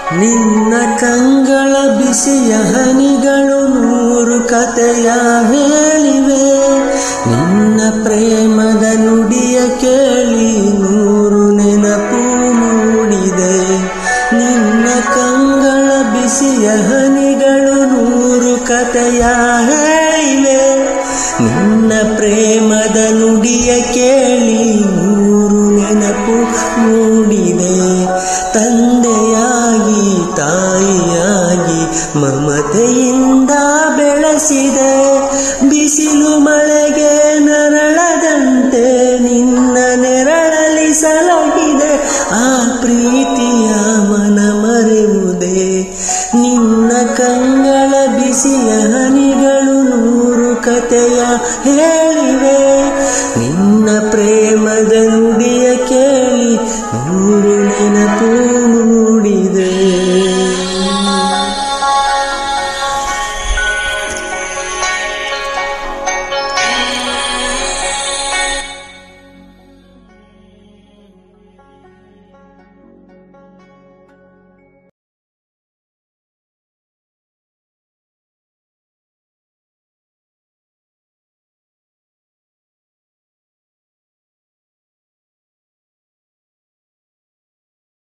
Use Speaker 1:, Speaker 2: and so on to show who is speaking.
Speaker 1: ನಿನ್ನ ಕಂಗಳ ಬಿಸಿಯ ಹನಿಗಳು ನೂರು ಕಥೆಯ ಹೇಳಿವೆ ನಿನ್ನ ಪ್ರೇಮದ ನುಡಿಯ ಕೇಳಿ ನೂರು ನೆನಪು ಮೂಡಿದೆ ನಿನ್ನ ಕಂಗಳ ಬಿಸಿಯ ಹನಿಗಳು ನೂರು ಕಥೆಯ ಹೇಳಿವೆ ನಿನ್ನ ಪ್ರೇಮದ ನುಡಿಯ ಕೇಳಿ ನೂರು ನೆನಪು ಮೂಡಿದೆ ತಂದೆಯಾಗಿ ತಾಯಿಯಾಗಿ ಮಮತೆಯಿಂದ ಬೆಳೆಸಿದೆ ಬಿಸಿಲು ಮಳೆಗೆ ನರಳದಂತೆ ನಿನ್ನ ನೆರಳಲಿ ಸಲಗಿದೆ ಆ ಪ್ರೀತಿಯ ಮನ ಮರೆಯುವುದೇ ನಿನ್ನ ಕಂಗಳ ಬಿಸಿಯ ಹನಿಗಳು ನೂರು ಕಥೆಯ ಹೇ